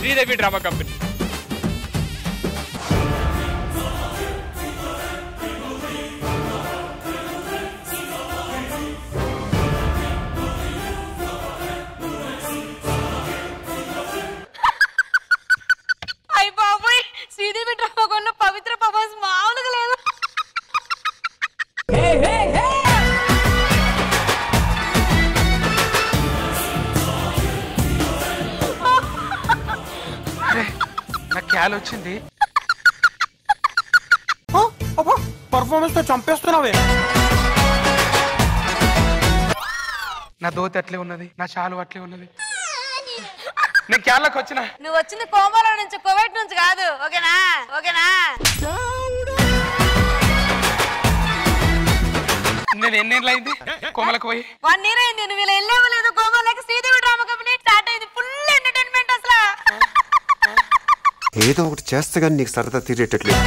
Sridevi drama company అయ్య బాబోయ్ Sridevi drama కొన్న పవిత్ర పవన్స్ మామూలుగా లేదు నాకు క్యాల్ వచ్చింది పర్ఫార్మెన్స్ తో చంపేస్తున్నావే నా దోతి అట్లే ఉన్నది నా చాలు అట్లే ఉన్నది నేను క్యాల్లోకి వచ్చిన నువ్వు వచ్చింది కోమలో నుంచి కువైట్ నుంచి కాదు ఓకేనా ఓకేనా నేను ఎన్నేళ్ళు అయింది కోమలకు పోయి వన్ ఇయర్ అయింది నువ్వు ఇలా వెళ్ళావు లేదు కోమలోకి శ్రీదేవి డ్రామా కంపెనీ స్టార్ట్ అయింది ఫుల్ ఎంటర్టైన్మెంట్ అసలు ఏదో ఒకటి చేస్తే కానీ నీకు సరదా తీరేటట్లేదు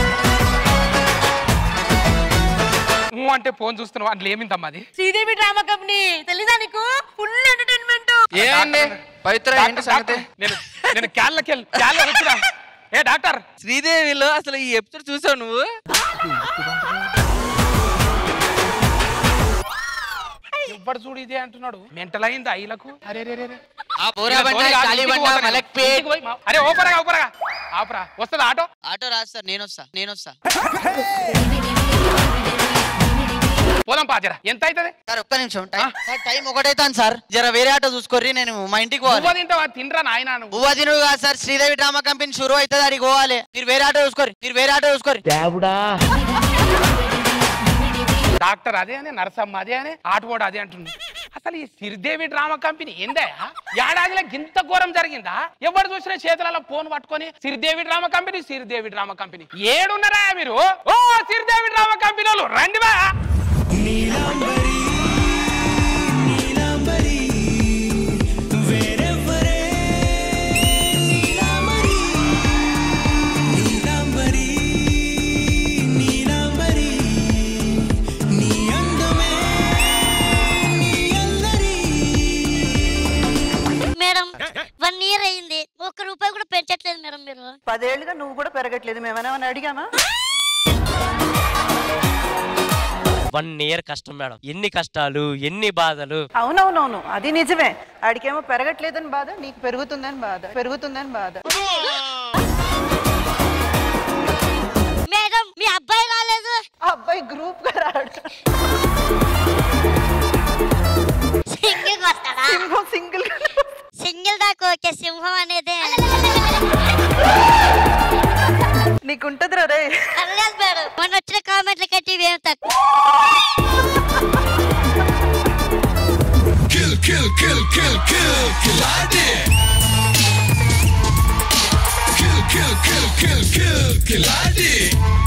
ఊ అంటే ఫోన్ చూస్తున్నావు అందులో ఏమిందమ్మా అది శ్రీదేవి డ్రామా కంపెనీ తెలీదా నీకు ఫుల్ ఎంటర్టైన్మెంట్ ఏమండి పవిత్ర ఏంటి డాక్టర్, సంగతి డాక్టర్, నేను నేను క్యాల్లోకి వెళ్ళి క్యాల్లో వచ్చిన ఏ డాక్టర్ శ్రీదేవిలో అసలు ఈ ఎపిసోడ్ చూసావు నువ్వు ఎవ్వడు చూడు ఇదే అంటున్నాడు మెంటల్ అయింది ఐలకు అరే రే రే రే. ఆ బోరా ఇలా బండ, ధోని కాదు, ఖాళీ ఇంటికి బండ, పోతాను. మలక్పేట్. ఇంటికి పోయి మా- అరే ఓపరగా ఓపరగా ఆపరా వస్తుంది ఆటో ఆటో రాదు సార్ నేను వస్తా నేను వస్తా పోదాం పాజరా ఎంత అవుతుంది సార్ ఒక్క నిమిషం టైం సార్ టైం ఒకటైతాను సార్ జర వేరే ఆటో చూసుకోర్రి నేను మా ఇంటికి నువ్వు పోవాలి తింటావా తినరా నాయన నువ్వు బువ్వ తినుడు కాదు సార్ శ్రీదేవి డ్రామా కంపెనీ షురు అవుతుంది అడిగి పోవాలి మీరు వేరే ఆటో చూసుకోరి మీరు వేరే ఆటో చూసుకోరి డాక్టర్ అదే అని నరసమ్మ అదే అని ఆటోడు అదే అంటుంది అసలు ఈ సిరిదేవి డ్రామా కంపెనీ ఏందా ఏడాదిలో గింత ఘోరం జరిగిందా ఎవరు చూసినా చేతులలో ఫోన్ పట్టుకొని Siridevi drama company Siridevi drama company ఏడున్నారా మీరు ఓ సిరిదేవి డ్రామా కంపెనీ వాళ్ళు రండి బా మేడం వన్ ఇయర్ అయింది ఒక్క రూపాయి కూడా పెంచట్లేదు మేడం మీరు పదేళ్లుగా నువ్వు కూడా పెరగట్లేదు మేమేమైనా అడిగామా వన్ ఇయర్ కష్టం మేడం ఎన్ని కష్టాలు ఎన్ని బాధలు అవునవునవును అది నిజమే ఆడికేమో పెరగట్లేదని బాధ నీకు పెరుగుతుందని బాధ పెరుగుతుందని బాధ మేడం మీ అబ్బాయి రాలేదు ఆ అబ్బాయి గ్రూప్ గా రాడు సింగిల్ వస్తాడా సింహం సింగిల్ సింగిల్ దాకా ఓకే సింహం అనేది నీకుంటదిరా రే పర్లేదు మేడం మొన్న వచ్చిన కామెంట్ల కట్టి ఇవేం తక్కువ Kill, kill, kill, kill, kill, kill idea. Kill, kill, kill, kill, kill, kill idea.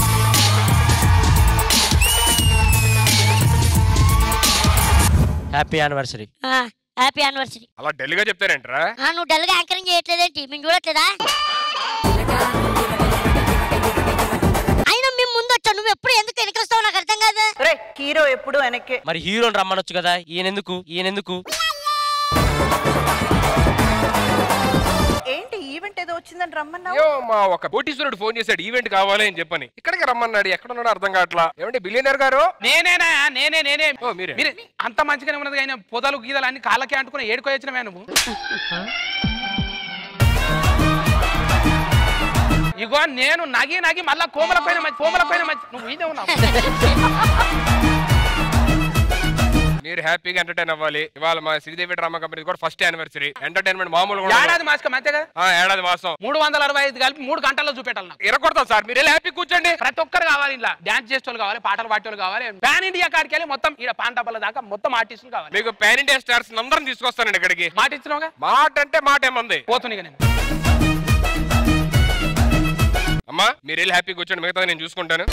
Happy anniversary happy anniversary అలా డెల్గా చెప్తారేంట్రా నువ్వు డల్ గా యాంకరింగ్ చేయట్లేదేంటి మేము చూడట్లేదా అయినా మేము ముందు వచ్చావు నువ్వు ఎప్పుడు ఎందుకు వెనక వస్తావు నాకు అర్థం కాదు రే హీరో ఎప్పుడు వెనక్కే మరి హీరోని రమ్మనొచ్చు కదా ఈయనెందుకు ఈయనెందుకు ఏంటి ఈవెంట్ ఏదో వచ్చిందని రమ్మన్నావు అయ్యో మా ఒక కోటీశ్వరుడు ఫోన్ చేశాడు ఈవెంట్ కావాలి అని చెప్పని ఇక్కడికి రమ్మన్నాడు ఎక్కడ ఉన్నాడో అర్థం కావట్లా ఏమంటే బిలియనర్ గారు నేనేనా నేనే నేనే ఓ, మీరే. మీరే అంత మంచిగానే ఉన్నది ఆయన పొదలు గీదలు అన్ని కాళ్ళకే అంటుకుని ఏడుకోవచ్చినవే నువ్వు ఇగో నేను నగి నగి మళ్ళా కోమల పైన మంచి కోమల పైన మంచి నువ్వు ఇదే ఉన్నావు మీరు హ్యాపీగా ఎంటర్టైన్ అవ్వాలి ఇవాళ మా శ్రీదేవి డ్రామా కంపెనీ కూడా ఫస్ట్ యానివర్సరీ ఎంటర్టైన్మెంట్ మామూలుగా ఉండదు. ఏడాది మాసం అంతే కదా ఆ, ఏడాది మాసం మూడు వందల అరవై ఐదు కలిపి మూడు గంటల్లో చూపెట్టాలి నాకు ఇరగొడతాం సార్ మీరు హ్యాపీ కూర్చోండి ప్రతి ఒక్కరు కావాలి ఇలా డాన్స్ చేసేవాళ్ళు కావాలి పాటలు పాడేవాళ్ళు కావాలి పాన్ ఇండియా కాడికి వెళ్ళి మొత్తం ఇక్కడ పాంటాపల్ల దాకా మొత్తం ఆర్టిస్టులు కావాలి మీకు పాన్ ఇండియా స్టార్స్ అందరం తీసుకొస్తానండి ఇక్కడికి మాట ఇచ్చినావుగా మాట అంటే మాట ఏమంది పోతుంది నేను అమ్మా మీరు వెళ్ళి హ్యాపీ కూర్చోండి మిగతా నేను చూసుకుంటాను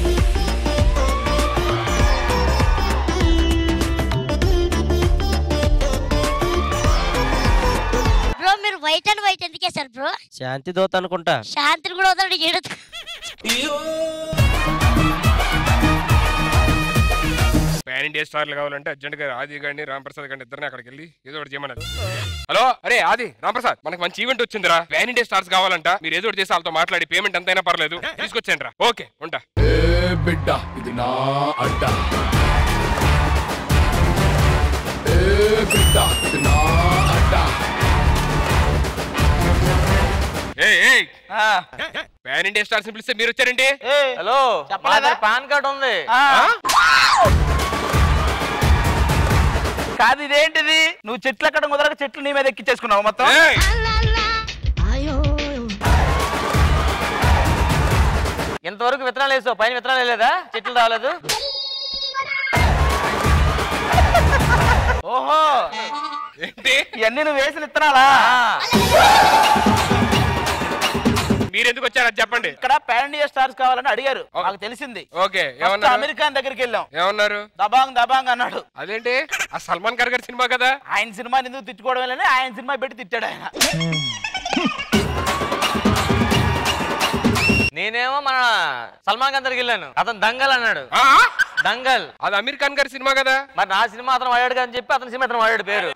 బ్రో మీరు వైట్ అండ్ వైట్ ఎందుకు వేశారు బ్రో శాంతి దోత అనుకుంటా శాంతిని కూడా వదలడు ఏడు పాన్ ఇండియా స్టార్లు కావాలంటే అర్జెంట్ గా ఆది గారిని రాంప్రసాద్ గారిని ఇద్దరిని అక్కడికి వెళ్ళి ఏదో ఒకటి చేయమన్నారు హలో అరే ఆది రాంప్రసాద్ మనకి మంచి ఈవెంట్ వచ్చిందిరా ప్యాన్ ఇండియా స్టార్స్ కావాలంట మీరు ఏదో ఒకటి చేసి వాళ్ళతో మాట్లాడి పేమెంట్ ఎంతైనా పర్లేదు తీసుకొచ్చాను రా ఓకే ఉంటా బిడ్డ ఇది నా అడ్డ ఏ బిడ్డ ఇది నా అడ్డ ప్యాన్ ఇండియా స్టార్స్ పిలిస్తే మీరు వచ్చారండి హలో చెప్పలేదా? పాన్ కార్డ్ ఉంది కాదు ఇదేంటిది నువ్వు చెట్లు ఎక్కడ కుదరక చెట్లు నీ మీద ఎక్కించేసుకున్నావు మొత్తం ఏయ్! ఇంతవరకు విత్తనాలు వేసావు పైన విత్తనాలు వేయలేదా చెట్లు రాలేదు ఓహో ఏంటి ఇవన్నీ నువ్వు వేసిన ఇత్తనాలా మీరు ఎందుకు వచ్చారు అది చెప్పండి ఇక్కడ పాన్ ఇండియా స్టార్స్ కావాలని అడిగారు ఓ. మాకు తెలిసింది ఓకే ఫస్ట్ ఏమన్నారు అమెరికా దగ్గరికి వెళ్ళాం ఏమన్నారు దబాంగ్ దబాంగ్ అన్నాడు అదేంటి ఆ సల్మాన్ ఖాన్ గారి సినిమా కదా ఆయన సినిమా ఎందుకు తిట్టుకోవడం వల్లనే ఆయన సినిమా పెట్టి తిట్టాడు ఆయన నేనేమో మన సల్మాన్ ఖాన్ దగ్గరికి వెళ్ళాను అతను దంగల్ అన్నాడు ఆ? దంగల్ అది అమీర్ ఖాన్ గారి సినిమా కదా మరి నా సినిమా అతను వాడాడు అని చెప్పి అతని సినిమా అతను వాడాడు పేరు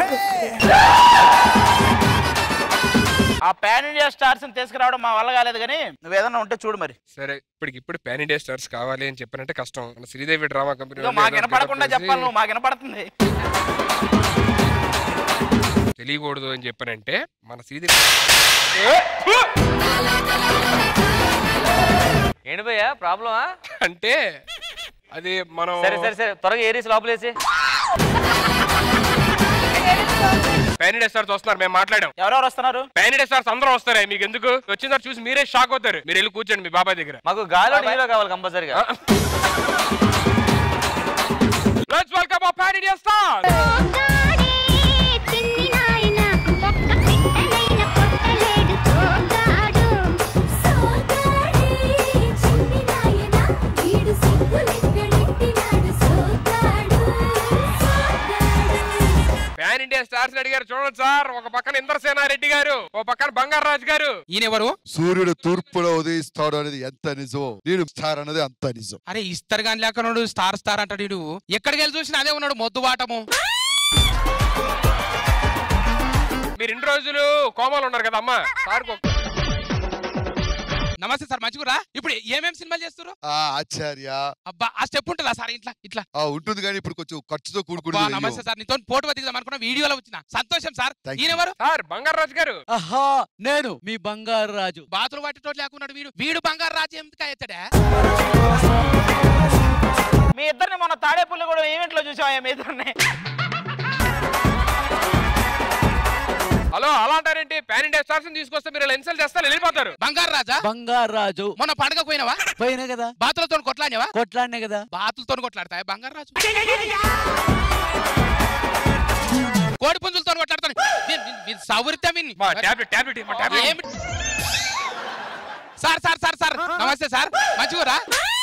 ఆ పాన్ ఇండియా స్టార్స్ తీసుకురావడం మా వల్ల కాలేదు కానీ నువ్వు ఏదన్నా ఉంటే చూడు మరి సరే ఇప్పటికి ఇప్పుడు పాన్ ఇండియా స్టార్స్ కావాలి అని చెప్పారంటే కష్టం మన శ్రీదేవి డ్రామా కంపెనీ ఇదిగో వాళ్ళు మాకు ఏదో వినపడకుండా getup చెప్పాలి వేసి నువ్వు మాకు వినపడుతుంది తెలియకూడదు అని చెప్పానంటే మన శ్రీదేవి ఏంటి భయ్యా ప్రాబ్లమా అంటే అది మనం సరే సరే సరే త్వరగా ఏరీస్ లోపలేసి పాన్ ఇండియా స్టార్స్ వస్తున్నారు మేము మాట్లాడాం ఎవరెవరు వస్తున్నారు పాన్ ఇండియా స్టార్స్ అందరూ వస్తారే మీకు ఎందుకు వచ్చిన తర్వాత చూసి మీరే షాక్ అవుతారు మీరు వెళ్ళి కూర్చోండి మీ బాబాయ్ దగ్గర మాకు గాలి హీరో కావాలి కంపల్సరిగా లెట్స్ వెల్కమ్ ఆ pan India star pan India stars అడిగారు చూడండి సార్ ఒక పక్కన ఇంద్రసేనారెడ్డి గారు ఒక పక్కన బంగారాజు గారు ఈయన ఎవరు సూర్యుడు తూర్పులో ఉదయిస్తాడు అనేది ఎంత నిజమో నేను స్టార్ అనేది అంత నిజం అరే ఇస్తారు కానీ లేకన్నాడు స్టార్ స్టార్ అంటాడు వీడు ఎక్కడికి వెళ్ళి చూసినా అదే ఉన్నాడు మొద్దు వాటము మీరు ఇన్ని రోజులు కోమాలు ఉన్నారు కదా అమ్మా సార్ నమస్తే సార్ మంచిగురా ఇప్పుడు ఏమేం సినిమాలు చేస్తారు ఆ ఆచార్య అబ్బా ఆ స్టెప్ ఉంటుందా సార్ ఇట్లా ఇట్లా ఆ ఉంటుంది కానీ ఇప్పుడు కొంచెం ఖర్చుతో అబ్బా, కూడుకున్నది నమస్తే సార్ నీతో ఫోటో దిగుదాం అనుకున్న వీడియోలో వచ్చిన సంతోషం సార్ Thank you. ఈయన ఎవరు సార్ బంగారాజు గారు ఆహా నేను మీ బంగారు రాజు బాతులు పట్టేటోడు లేకున్నాడు వీడు వీడు బంగారు రాజ్యం ఎందుకు ఎత్తడా మీ ఇద్దరిని మొన్న తాడేపల్లి కూడా ఈవెంట్ లో చూసావా మీ ఇద్దరిని హలో అలా అంటారేంటి పాన్ ఇండియా స్టార్స్ తీసుకొస్తే మీరు ఇన్సల్ట్ చేస్తారు వెళ్ళిపోతారు బంగారు రాజా బంగారు రాజు మొన్న పండగ పోయినావా పోయినా కదా బాతులతో కొట్లాడినావా కొట్లాడినే కదా బాతులతో కొట్లాడతాయి బంగారు రాజు కోడి పుంజులతో కొట్లాడతాను సౌరితే మా టాబ్లెట్ టాబ్లెట్ మా టాబ్లెట్ ఏమి సార్ సార్ సార్ సార్ నమస్తే సార్ మంచిగురా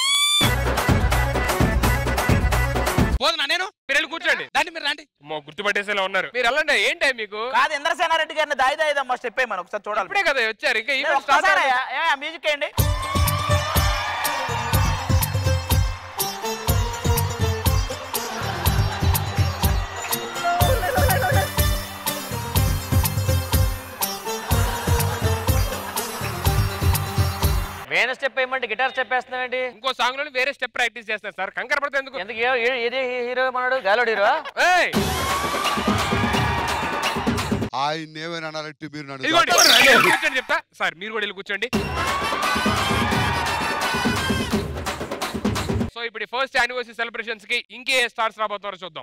పోదునా నేను మీరు వెళ్ళి కూర్చోండి దాన్ని మీరు రండి అమ్మో, గుర్తుపట్టేసేలా ఉన్నారు మీరు వెళ్ళండి ఏంటి ఏంటి మీకు కాదు ఇంద్రసేనారెడ్డి గారిని దాయి దాయిదమ్మా స్టెప్ మనం ఒకసారి చూడాలి ఇప్పుడే కదా వచ్చారు ఇంకా ఏ, ఈవెంట్ స్టార్ట్ ఒక్కసారి అయ్యా, ఏ, మ్యూజిక్ వేయండి మెయిన్ స్టెప్ వేయమంటే గిటార్ స్టెప్ వేస్తున్నావేంటి ఇంకో సాంగ్ లో వేరే స్టెప్ ప్రాక్టీస్ చేస్తారు సార్ కంకర పడితే ఎందుకు ఎందుకు ఏ- ఏ- ఏది హీరో మనడు గాలోడు హీరో ఏయ్, ఆయన ఏమైనా అన్నారంటే మీరు నన్ను ఇదిగోండి దాటారు. వెళ్ళి కూర్చోండి చెప్తా సార్ మీరు కూడా వెళ్ళి కూర్చోండి సో ఇప్పుడు ఫస్ట్ యానివర్సరీ సెలబ్రేషన్స్ కి ఇంకే స్టార్స్ రాబోతున్నారో చూద్దాం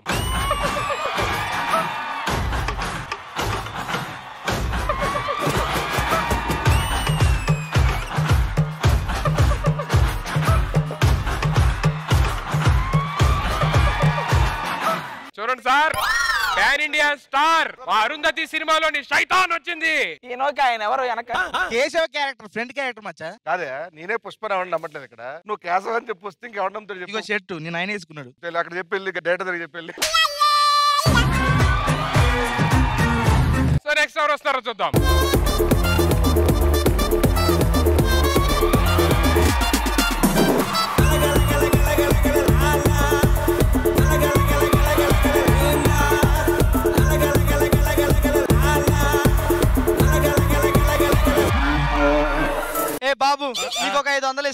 చూడండి సార్ పాన్ ఇండియా స్టార్ మా అరుంధతి సినిమాలోని శైతాన్ వచ్చింది ఈయనోకి ఆయన ఎవరు వెనక కేశవ క్యారెక్టర్ ఫ్రెండ్ క్యారెక్టర్ మచ్చా కాదే నేనే పుష్పరావణి నమ్మట్లేదు ఇక్కడ నువ్వు కేశవ్ అని చెప్పి వస్తే ఇంకెవడంతో ఇగో చెప్పు షర్టు నేను ఆయన వేసుకున్నాడు తెలు, అక్కడ చెప్పి వెళ్ళి డేటా దగ్గర చెప్పి వెళ్ళి సో నెక్స్ట్ ఎవరు వస్తారో చూద్దాం Gala, gala, gala, gala, gala,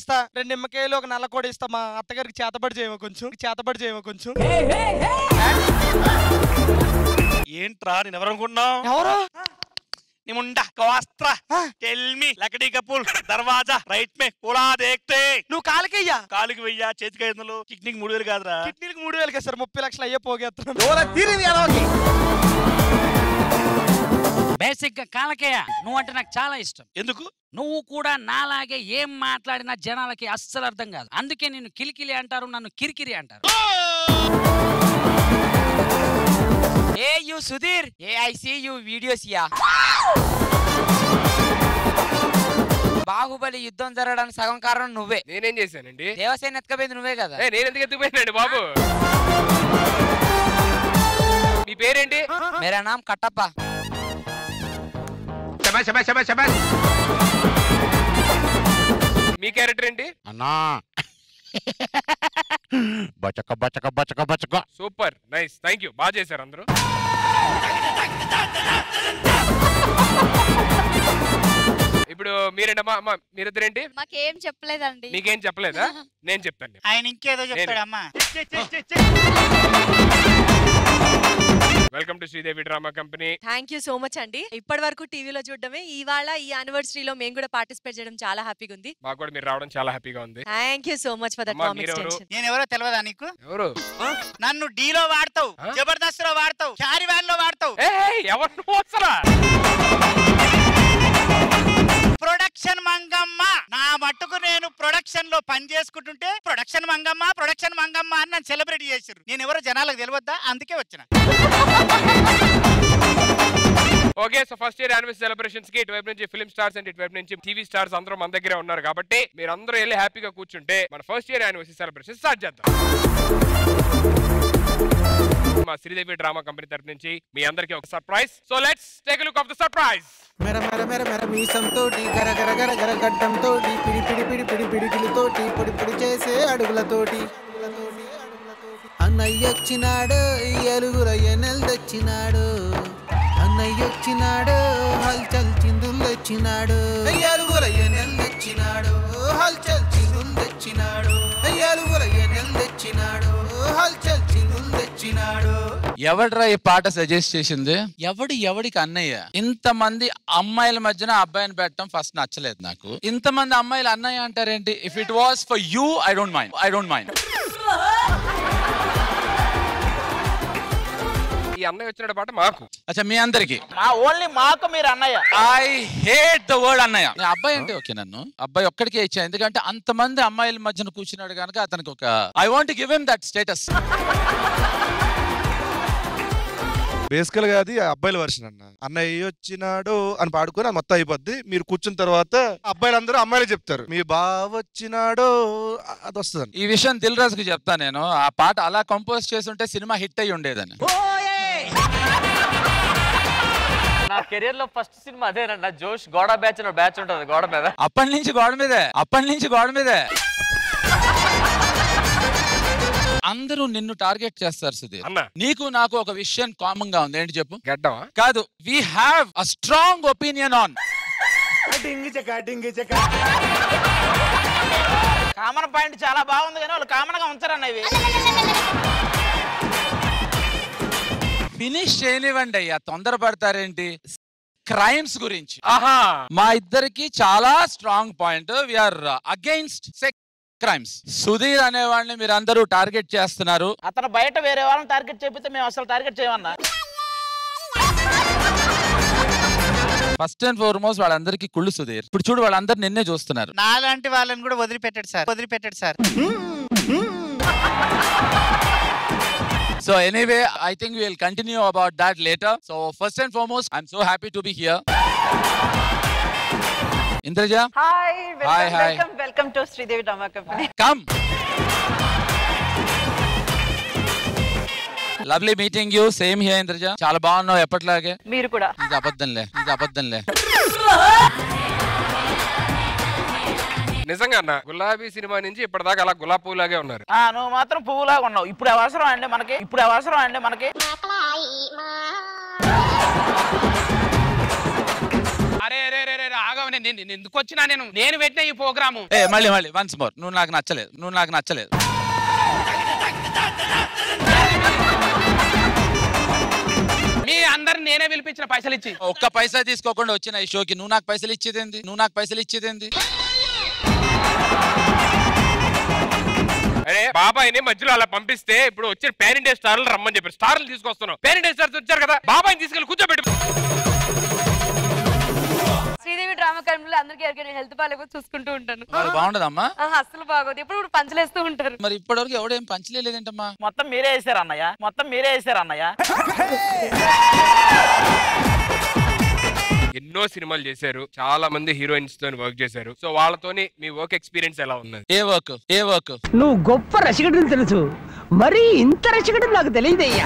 ఇస్తా రెండు నిమ్మకాయలు ఒక నల్ల కూడా ఇస్తా మా అత్తగారికి చేతబడి చేయమో కొంచెం చేతబడి చేయమో కొంచెం ఏంట్రా నేను ఎవరు అనుకుంటున్నావు ఎవరు నిముండా కోస్త్రా టెల్ మీ లకడీ కపూల్ దర్వాజా రైట్ మే కూడా దేక్తే నువ్వు కాలికయ్యా కాలుకి వెయ్యా చేతికి ఐదు వందలు కిడ్నీకి మూడు వేలు కాదురా కిడ్నీలకు మూడు వేలు కదా సార్ ముప్పై లక్షలు అయ్యే పోగేస్తున్నాను బేసిక్ గా కాలకేయ నువ్వు అంటే నాకు చాలా ఇష్టం ఎందుకు నువ్వు కూడా నాలాగే ఏం మాట్లాడినా జనాలకి అస్సలు అర్థం కాదు అందుకే నిన్ను కిలికిలి అంటారు నన్ను కిరికిరి అంటారు A U Sudheer A I C U videos యా బాహుబలి యుద్ధం జరగడానికి సగం కారణం నువ్వే నేనేం చేశానండి దేవసేన ఎత్తుకపోయింది నువ్వే కదా ఏ, నేను ఎందుకు ఎత్తుకుపోయినండి బాబు మీ పేరేంటి మేరా నామ్ కట్టప్ప మీ క్యారెక్టర్ ఏంటి అన్నా బచక బచక బచక బచక సూపర్ నైస్ థ్యాంక్ యూ బాగా చేశారు అందరూ ఇప్పుడు మీరేంటమ్మా అమ్మా మీరిద్దరేంటి మాకేం చెప్పలేదండి మీకేం చెప్పలేదా నేను చెప్తాను ఆయన ఇంకేదో చెప్తాడమ్మా welcome to Sridevi drama company thank you so much అండి ఇప్పటి వరకు టీవీలో చూడడమే ఇవాళ ఈ యానివర్సరీలో మేము కూడా పార్టిసిపేట్ చేయడం చాలా హ్యాపీగా ఉంది మాకు కూడా మీరు రావడం చాలా హ్యాపీగా ఉంది thank you so much for that అమ్మా, వామ్ మీరెవరు? ఎక్స్టెన్షన్ నేను ఎవరో తెలియదా నీకు ఎవరు నన్ను డీలో వాడతావు జబర్దస్త్ లో వాడతావు చారివాన్ లో వాడతావు ఎవరు నువ్వు వస్తారా ప్రొడక్షన్ మంగమ్మ నా మట్టుకు నేను ప్రొడక్షన్ లో పని చేసుకుంటుంటే ప్రొడక్షన్ మంగమ్మ ప్రొడక్షన్ మంగమ్మ అని నన్ను సెలబ్రేట్ చేశారు నేను ఎవరో జనాలకు తెలియద్దా అందుకే వచ్చిన okay so first year anniversary celebrations కి ఇటువైపు నుంచి ఫిల్మ్ స్టార్స్ అండ్ ఇటువైపు నుంచి టీవీ స్టార్స్ అందరూ మన దగ్గరే ఉన్నారు కాబట్టి మీరు అందరూ వెళ్ళి హ్యాపీగా కూర్చుంటే మన first year anniversary celebration start చేద్దాం మా శ్రీదేవి డ్రామా కంపెనీ తరపు నుంచి మీ అందరికి ఒక surprise so let's take look of the surprise మెర మెర మెర మెర మీసంతోటి గర గర గర గర గడ్డంతోటి పిడి పిడి పిడి పిడి పిడికిలతోటి పొడి పొడి చేసే అడుగులతోటి అన్నయ్యొచ్చినాడు ఈ అలుగురయ్య నెల్దొచ్చినాడు అన్నయ్యొచ్చినాడు హల్చల్ చిందులొచ్చినాడు అలుగురయ్య నెల్దొచ్చినాడు హల్చల్ చిందులొచ్చినాడు అలుగురయ్య నెల్దొచ్చినాడు హల్చల్ చిందులొచ్చినాడు ఎవడ్రా ఈ పాట సజెస్ట్ చేసింది ఎవడు ఎవడికి అన్నయ్య ఇంతమంది అమ్మాయిల మధ్యన అబ్బాయిని పెట్టడం ఫస్ట్ నచ్చలేదు నాకు ఇంతమంది అమ్మాయిలు అన్నయ్య అంటారేంటి if it was for you I don't mind I don't mind ఈ అన్నయ్య వచ్చిన పాట మాకు అచ్చా మీ అందరికి మా ఓన్లీ మాకు మీరు అన్నయ్య ఐ హేట్ ద వర్డ్ అన్నయ్య నేను అబ్బాయి అంటే ఓకే నన్ను అబ్బాయి ఒక్కడికే ఇచ్చా ఎందుకంటే అంతమంది అమ్మాయిల మధ్యన కూర్చున్నాడు కనుక అతనికి ఒక I want give him that status బేసికల్ గా అది అబ్బాయిల వర్షన్ అన్న అన్నయ్య వచ్చినాడు అని పాడుకొని అది మొత్తం అయిపోద్ది మీరు కూర్చున్న తర్వాత అబ్బాయిలందరూ అమ్మాయిలే చెప్తారు మీ బావ వచ్చినాడు అది వస్తుంది ఈ విషయం దిల్ రాజుకి కి చెప్తా నేను ఆ పాట అలా కంపోజ్ చేస్తుంటే సినిమా హిట్ అయి ఉండేదని నా కెరియర్ లో ఫస్ట్ సినిమా అదేనండి నా జోష్ గోడ బ్యాచ్ అని బ్యాచ్ ఉంటుంది గోడ మీద అప్పటి నుంచి గోడ మీదే అప్పటి నుంచి గోడ మీదే అందరూ నిన్ను టార్గెట్ చేస్తారు సుధీర్ నీకు నాకు ఒక విషయం కామన్ గా ఉంది ఏంటి చెప్పు గడ్డమా కాదు we have a strong opinion on common point చాలా బాగుంది కానీ వాళ్ళు కామన్ గా ఉంచారన్న ఇవి ఫినిష్ చేయనివ్వండి అయ్యా తొందరపడతారేంటి క్రైమ్స్ గురించి ఆహా మా ఇద్దరికి చాలా strong point we are against sex crimes Sudheer అనేవాడిని మీరు అందరూ టార్గెట్ చేస్తున్నారు అతను బయట వేరే వాళ్ళని టార్గెట్ చేపితే మేము అసలు టార్గెట్ చేయమన్నా ఫస్ట్ అండ్ ఫార్మోస్ట్ వాళ్ళందరికీ కుళ్ళు సుధీర్ ఇప్పుడు చూడు వాళ్ళందరూ నిన్నే చూస్తున్నారు నాలాంటి వాళ్ళని కూడా వదిలిపెట్టాడు సార్ వదిలిపెట్టాడు sir so anyway I think will continue about that later so first and foremost I'm so happy to be here Indraja hi Hi, hi. Welcome welcome to Sridevi drama company come lovely meeting you same here Indraja చాలా బాగున్నావు ఎప్పటిలాగే మీరు కూడా ఇది అబద్ధంలే ఇది అబద్ధంలే నిజంగా అన్న గులాబీ సినిమా నుంచి ఇప్పటిదాకా అలా గులాబీ పువ్వులాగే ఉన్నారు ఆ, నువ్వు మాత్రం పువ్వులాగా ఉన్నావు ఇప్పుడు అవసరం అండి మనకి ఇప్పుడు అవసరం అండి మనకి అరే అరే అరే అరే ఆగవని నేను నేను- నేను ఎందుకు వచ్చినా నేను నేను పెట్టిన ఈ ప్రోగ్రాము ఏ మళ్ళీ మళ్ళీ వన్స్ మోర్ నువ్వు నాకు నచ్చలేదు నువ్వు నాకు నచ్చలేదు మీ అందరు నేనే పిలిపించిన పైసలు ఇచ్చి ఒక్క పైసా తీసుకోకుండా వచ్చిన ఈ షోకి నువ్వు నాకు పైసలు ఇచ్చేదేంది నువ్వు నాకు పైసలు ఇచ్చేదేంది అరే బాబాయ్ని మధ్యలో అలా పంపిస్తే ఇప్పుడు వచ్చిన పాన్ ఇండియా స్టార్లు రమ్మని చెప్పారు స్టార్లు తీసుకొస్తున్నాం పాన్ ఇండియా స్టార్స్ వచ్చారు కదా బాబాయ్ని తీసుకెళ్ళి కూర్చోబెట్టి శ్రీదేవి డ్రామా కంపెనీలో అందరికీ ఎవరికైనా హెల్త్ బాగాలేకపోతే చూసుకుంటూ ఉంటాను మరి బాగుండదమ్మా ఆహా, అస్సలు బాగోదు ఎప్పుడు ఇప్పుడు పంచలేస్తూ ఉంటారు మరి ఇప్పటివరకు ఎవడేం పంచలేదేంటమ్మా మొత్తం మీరే వేసారు అన్నయ్య మొత్తం మీరే వేసారు అన్నయ్య ఎన్నో సినిమాలు చేశారు చాలా మంది హీరోయిన్స్ తో వర్క్ చేశారు సో వాళ్ళతోని మీ వర్క్ ఎక్స్పీరియన్స్ ఎలా ఉన్నది ఏ వర్క్ ఏ వర్క్ నువ్వు గొప్ప రసికడని తెలుసు మరీ ఇంత రసికడని నాకు తెలియదయ్యా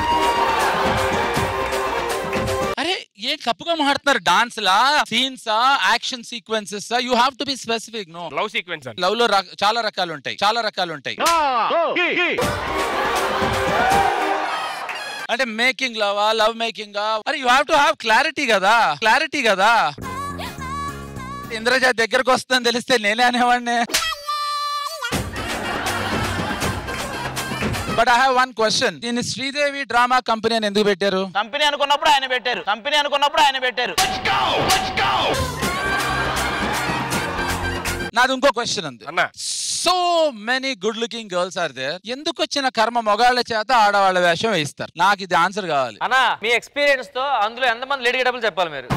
అరే ఏం తప్పుగా మాట్లాడుతున్నారు డాన్స్ లా scenes action sequences you have to be specific no love sequence love లో రక- చాలా రకాలు ఉంటాయి చాలా రకాలు ఉంటాయి అంటే మేకింగ్ లవ్ లవ్ మేకింగ్ అరే you have to have clarity కదా క్లారిటీ కదా ఇంద్రజ దగ్గరకు వస్తుందని తెలిస్తే నేనే అనేవాడిని but I have one question దీన్ని శ్రీదేవి డ్రామా కంపెనీ అని ఎందుకు పెట్టారు కంపెనీ అనుకున్నప్పుడు ఆయన పెట్టారు కంపెనీ అనుకున్నప్పుడు ఆయన పెట్టారు నాది ఇంకో క్వశ్చన్ ఉంది అన్న so many good looking girls are there ఎందుకు వచ్చిన కర్మ మొగాళ్ళ చేత ఆడవాళ్ళ వేషం వేయిస్తారు నాకు ఇది ఆన్సర్ కావాలి అన్నా మీ ఎక్స్పీరియన్స్ తో అందులో ఎంతమంది లేడీ డబ్బులు చెప్పాలి మీరు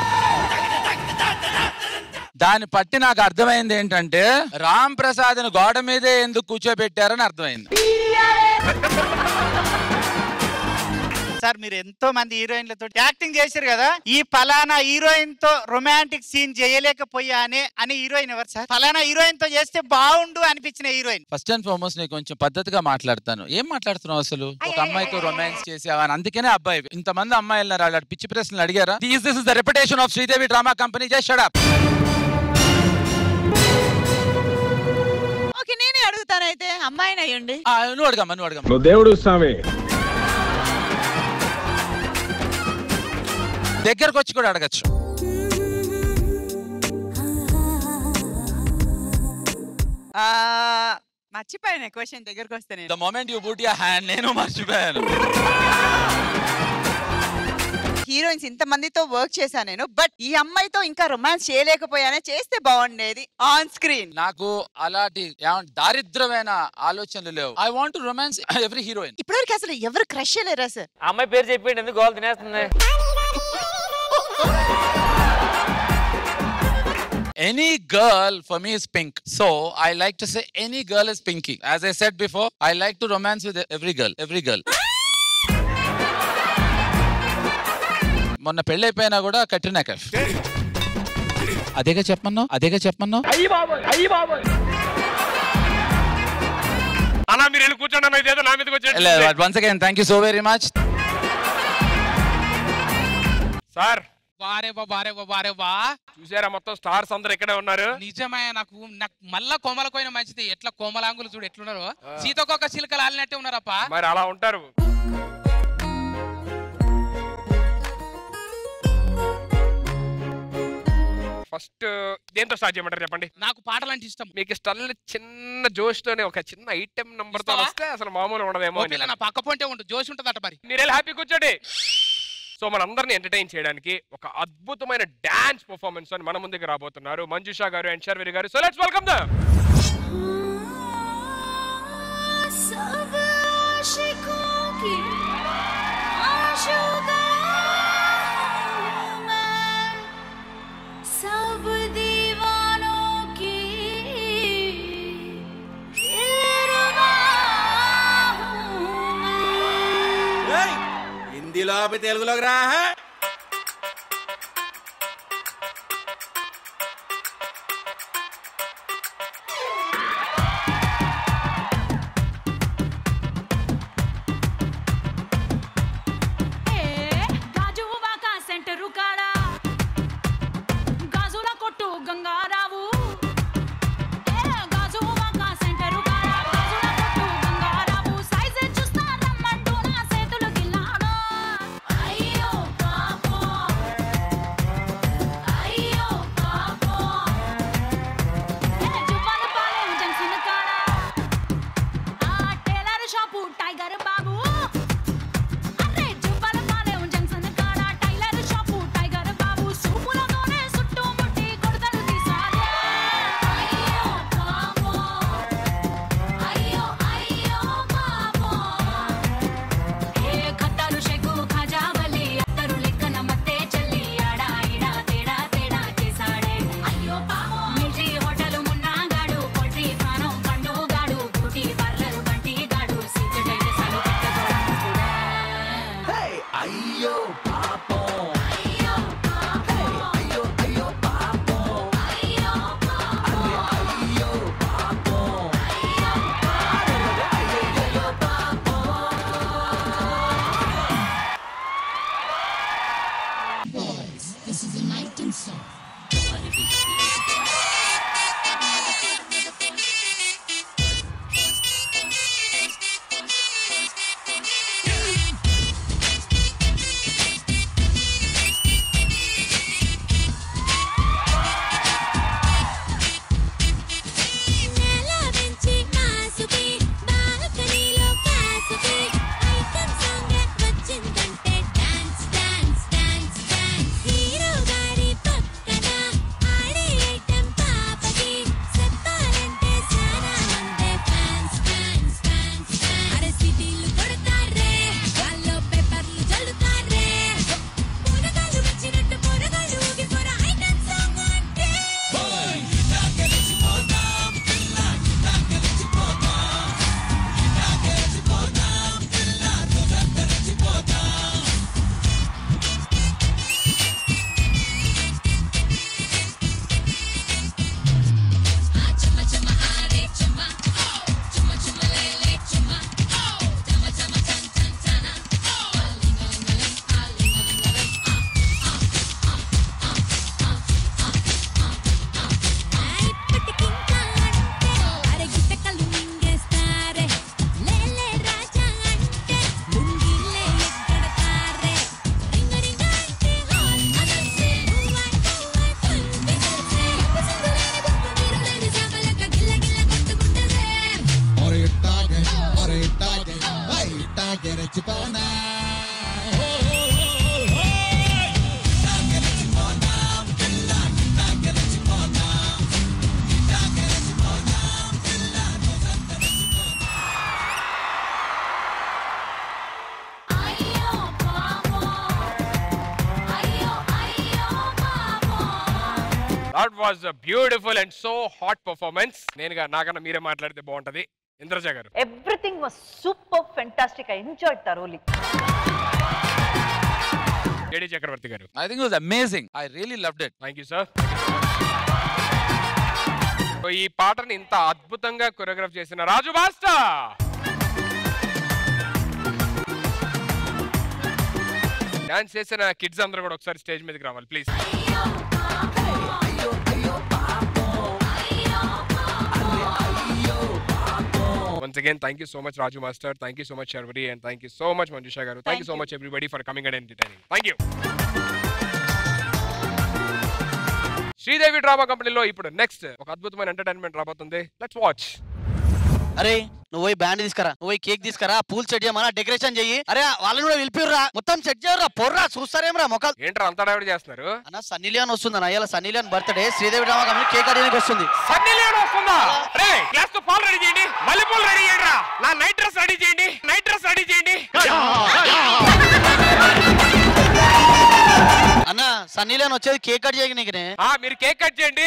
దాన్ని బట్టి నాకు అర్థమైంది ఏంటంటే రామ్ ప్రసాద్ గోడ మీదే ఎందుకు కూర్చోబెట్టారని అర్థమైంది సార్ మీరు ఎంతో మంది హీరోయిన్లతో యాక్టింగ్ చేశారు కదా ఈ ఫలానా హీరోయిన్ తో రొమాంటిక్ సీన్ చేయలేకపోయానే అని హీరోయిన్ ఎవరు సార్ ఫలానా హీరోయిన్ తో చేస్తే బాగుండు అనిపించిన హీరోయిన్ ఫస్ట్ అండ్ ఫార్మోస్ట్ నేను కొంచెం పద్ధతిగా మాట్లాడతాను ఏం మాట్లాడుతున్నావు అసలు ఒక అమ్మాయితో రొమాన్స్ చేసావా అని అందుకనే అబ్బాయి ఇంతమంది అమ్మాయిలు వాళ్ళు పిచ్చి ప్రశ్నలు అడిగారా this this is the reputation of Sridevi drama company just shut up okay నేనే అడుగుతానైతే అమ్మాయిని అయ్యండి నువ్వు అడగమ్మా నువ్వు అడగమ్మా నువ్వు దేవుడు స్వామి దగ్గరకు వచ్చి కూడా అడగచ్చు ఆ, మర్చిపోయాను క్వశ్చన్ దగ్గరకు వస్తే నేను the moment you put your hand నేను మర్చిపోయాను హీరోయిన్స్ ఇంత మందితో వర్క్ చేశాను నేను బట్ ఈ అమ్మాయితో ఇంకా రొమాన్స్ చేయలేకపోయానే చేస్తే బాగుండేది ఆన్ స్క్రీన్ నాకు అలాంటి ఏమంటే దారిద్రమైన ఆలోచనలు లేవు I want romance every heroine ఇప్పటివరకు అసలు ఎవరు క్రష్ లేరా సార్ ఆ అమ్మాయి పేరు చెప్పండి ఎందుకు గోల్ తినేస్తుంది Any girl for me is pink. So I like to say any girl is pinky. As I said before, I like to romance with every girl. Every girl. మొన్న పెళ్ళైపోయినా కూడా Katrina Kaif అదేగా చెప్పమన్నావు అదేగా చెప్పమన్నావు అలా మీరు వెళ్ళి కూర్చోండి అన్న ఇదేదో నా మీదకి వచ్చేది once again thank you so very much sir వారే వా వారే వా వారే వా చూసారా మొత్తం స్టార్స్ అందరు ఇక్కడే ఉన్నారు నిజమే నాకు నాకు మళ్ళా కోమల కోయిన మంచిది ఎట్లా కోమలాంగులు చూడు ఎట్లున్నారు సీతకొక చిలుకలు ఆలినట్టే ఉన్నారప్ప మరి అలా ఉంటారు ఫస్ట్ దేంతో స్టార్ట్ చేయమంటారు చెప్పండి నాకు పాటలు అంటే ఇష్టం మీకు స్టల్ చిన్న జోష్ తోనే ఒక చిన్న ఐటెం నంబర్ తో ఇస్తావా? వస్తే అసలు మామూలు ఉండదేమో ఓ అని. పిల్ల నా పక్క పొంటే ఉంటు జోష్ ఉంటుందట మరి మీరు హ్యాపీ కూర్చోండి సో మనందరిని ఎంటర్టైన్ చేయడానికి ఒక అద్భుతమైన డాన్స్ పర్ఫార్మెన్స్ అని మన ముందుకు రాబోతున్నారు మంజుషా గారు అండ్ శర్వరి గారు సో లెట్స్ వెల్కమ్ దమ్ सब आशिकों की आशुका हूँ मैं सब दीवानों की दिलरुबा हूँ मैं హిందీలో ఆపి తెలుగులోకి రా గాజువా కా సెంటరు కాడ గాజుల కొట్టు గంగారావు ఏ గాజువా కా సెంటరు కాడ గాజుల కొట్టు గంగారావు సైజ్ చూస్తా రమ్మంటూ నా చేతులు గిల్లాడు అయ్యో పా టైగర్ బాబు అరే జువ్వల పాలెం జంక్షన్ కాడ టైలర్ షాపు టైగర్ బాబు సూపులతోనే చుట్టుముట్టి కొడతలు తీసాడే అయ్యో పాపం అయ్యో అయ్యో పాపం ఏ ఖట్టారు షెకు ఖజావలి అత్తరు లెక్కన మత్తే చల్లి ఆడా ఈడా తేడా తేడా చేసాడే అయ్యో పాపం మిల్ట్రీ హోటల్ మున్నాగాడు పోల్ట్రీ ఫారం పండుగాడు బ్యూటీ పార్లర్ బంటి గాడు సిద్ధడైన సలు అయ్యో పాపం అయ్యో అయ్యో అయ్యో పాపం అయ్యో అయ్యో పాపం అయ్యో పాపం This is a night and song. నేల వెంచి మాసుకి బాల్కనీలో కాసుకి ఐటమ్ సాంగ్ వచ్చిందంటే dance dance dance dance hero గారి పక్కన ఆడే ఐటమ్ పాపకి చెప్పాలంటే చాలా మందే ఫ్యాన్స్ ఫ్యాన్స్ ఫ్యాన్స్ అరే సిటీలు కొడతారే వాళ్ళు పేపర్లు చల్లుతారే పూనగాలు వచ్చినట్టు పూనగాలు ఊగిపోరా ఐటమ్ సాంగ్ అంటే అరే గిట్టకలు మింగేస్తారే లేలే రాజా అంటే లుంగిలే ఎక్కడతారే రింగ రింగ అంటే హాల్ అదంతే నువ్వై నువ్వై పంది చేసే పసందులేని బుక్కు నీరు లేని చేపలక గిల్ల గిల్ల కొట్టుకుంటదే ఒరే ఇట్టాగే ఒరే ఇట్టాగే ఐ ఇట్టాగే రెచ్చిపోనా that was a beautiful and so hot performance నేనుగా నాకన్నా మీరే మాట్లాడితే బాగుంటది Indraja garu everything was super fantastic I enjoyed thoroughly JD Chakravarthy garu I think was amazing I really loved it thank you sir ఈ పాటని ఇంత అద్భుతంగా కొరియోగ్రాఫ్ చేసిన రాజు బాస్టా డాన్స్ చేసిన కిడ్స్ అందరూ కూడా ఒకసారి స్టేజ్ మీదకి రావాలి please Once again, thank you so much, Raju Master. Thank you so much, Sharvari, and thank you so much, Manjusha Garu. Thank, Thank you so you. much, everybody, for coming and entertaining. Thank you. Sridevi drama కంపెనీలో ఇప్పుడు next ఒక అద్భుతమైన entertainment రాబోతుంది let's watch అరే నువ్వు పోయి band తీసుకురా నువ్వు పోయి కేక్ తీసుకురా పూల్ సెట్ చేయమన్నా డెకరేషన్ చెయ్యి అరే వాళ్ళని కూడా పిలిపిర్రా మొత్తం సెట్ చేయరా పొర్రా చూస్తారేమరా మొక్కలు ఏంట్రా అంతా డైవర్ట్ చేస్తున్నారు అన్న సన్నీ లియోన్ వస్తుంది అన్న అయ్యాల Sunny Leone birthday Sridevi drama company cake అడిగడానికి వస్తుంది సన్నీ లియోన్ వస్తుందా రే గ్లాస్ తో పాలు రెడీ చేయండి మల్లెపూలు రెడీ చేయండి రా నా నైట్ డ్రెస్ రెడీ చేయండి నైట్ డ్రెస్ రెడీ చేయండి అన్న సన్నీ లియోన్ వచ్చేది కేక్ కట్ చేయక నీకునే ఆ మీరు కేక్ కట్ చేయండి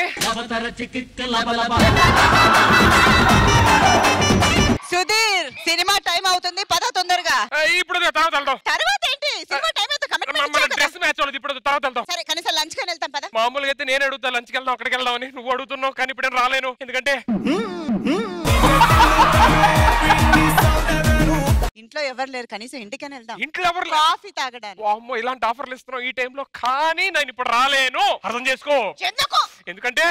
సుధీర్ సినిమా టైం అవుతుంది పద తొందరగా ఇప్పుడు తర్వాత వెళ్దాం తర్వాత ఏంటి సినిమా టైం అయితే మన డ్రెస్ మ్యాచ్ అవ్వదు ఇప్పుడు తర్వాత వెళ్దాం సరే కనీసం లంచ్ కని వెళ్తాం పద మామూలుగా అయితే నేను అడుగుతా లంచ్కి వెళ్దాం అక్కడికి వెళ్దాం అని నువ్వు అడుగుతున్నావు కానీ ఇప్పుడు నేను రాలేను ఎందుకంటే ఇంట్లో ఎవరు లేరు కనీసం ఇంటికని వెళ్దాం ఇంట్లో ఎవరు కాఫీ తాగడానికి అమ్మో ఇలాంటి ఆఫర్లు ఇస్తున్నావు ఈ టైంలో కానీ నేను ఇప్పుడు రాలేను అర్థం చేసుకో ఎందుకు ఎందుకంటే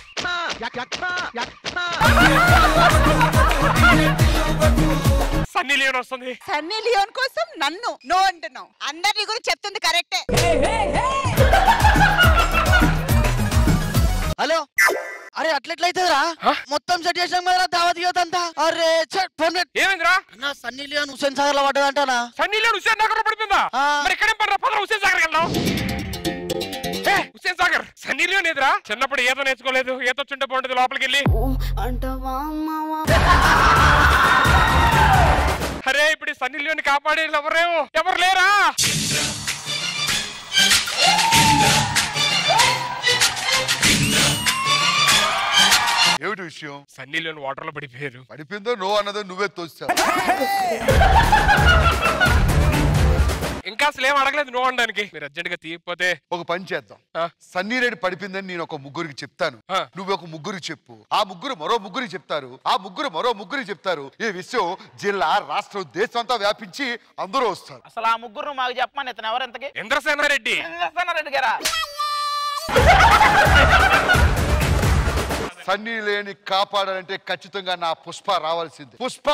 సన్నీ లియోన్ వస్తుంది సన్నీ లియోన్ కోసం నన్ను నో అంటున్నావు అందరి గురించి చెప్తుంది కరెక్టే హలో అరే అట్లెట్లయితుందిరా మొత్తం సెట్ చేసాం కదా దావత్ గివత్ అంతా అరే ఛట్, ఫోన్ పెట్టు. ఏమైందిరా అన్న సన్నీ లియోన్ హుస్సేన్ సాగర్ లో పడ్డదంటానా సన్నీ లేడు హుస్సేన్ సాగర్ లో పడిపోయిందా మరి ఇక్కడేం పడరా పదరా హుస్సేన్ సాగర్ వెళ్దాం ఏ, హుస్సేన్ సాగర్ సన్నీ లియోన్ ఎదురా చిన్నప్పుడు ఈత నేర్చుకోలేదు ఈత వచ్చుంటే బాగుంటుంది లోపలికి వెళ్ళి అరే ఇప్పుడు ఈ సన్నీ లియోన్ కాపాడే ఎవరేమో ఎవరు లేరా ఏమిటి విషయం సన్నీ లియోన్ వాటర్ లో పడిపోయారు పడిపోయిందో నో అన్నదో నువ్వే తోస్తావు ఇంకా అసలు ఏం అడగలేదు నువ్వు అనడానికి మీరు అర్జెంట్ గా తీయకపోతే ఒక పని చేద్దాం సన్నీ రెడ్డి పడిపోయిందని నేను ఒక ముగ్గురికి చెప్తాను నువ్వు ఒక ముగ్గురికి చెప్పు ఆ ముగ్గురు మరో ముగ్గురికి చెప్తారు ఆ ముగ్గురు మరో ముగ్గురికి చెప్తారు ఈ విషయం జిల్లా రాష్ట్రం దేశం అంతా వ్యాపించి అందరూ వస్తారు అసలు ఆ ముగ్గురు మాకు చెప్పమని ఇతను ఎవరు ఎంతకి ఇంద్రసేనారెడ్డి ఇంద్రసేనారెడ్డి గారా సన్నీ లేని కాపాడాలంటే ఖచ్చితంగా నా పుష్ప రావాల్సింది పుష్ప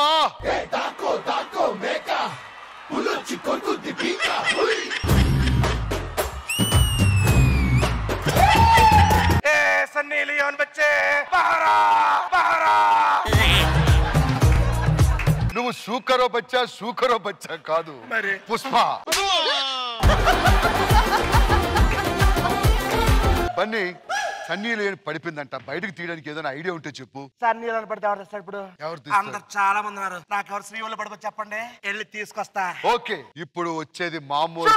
सन्नी लियोन बच्चे बहरा बहरा నువ్వు సూకరో బచ్చా సూకరో బచ్చా కాదు మరి పుష్ప బన్నీ సన్నీ లేని పడిపోయిందంట బయటకు తీయడానికి ఏదైనా ఐడియా ఉంటే చెప్పు సన్నీ లియోన్ పడితే ఎవరు తెస్తాడు ఇప్పుడు ఎవరు తీస్తారు? అందరు చాలా మంది ఉన్నారు నాకు ఎవరు శ్రీవులు పడుకో చెప్పండి వెళ్ళి తీసుకొస్తా ఓకే ఇప్పుడు వచ్చేది మామూలు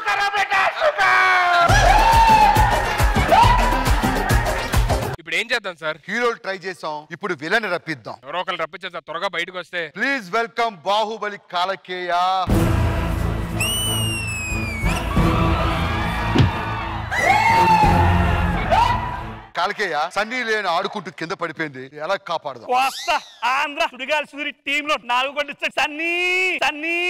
ఇప్పుడు ఏం చేద్దాం సార్ హీరోలు ట్రై చేసాం ఇప్పుడు విలన్ రప్పిద్దాం ఎవరో ఒకరు రప్పించేస్తారు త్వరగా బయటకు వస్తే please welcome Baahubali Kalakeya Kalakeya Sunny లేని ఆడుకుంటూ కింద పడిపోయింది ఎలా కాపాడదాం వస్తా ఆంధ్ర సుడిగాలి సూరి టీమ్ లో నాలుగు కొట్టిస్తాడు Sunny Sunny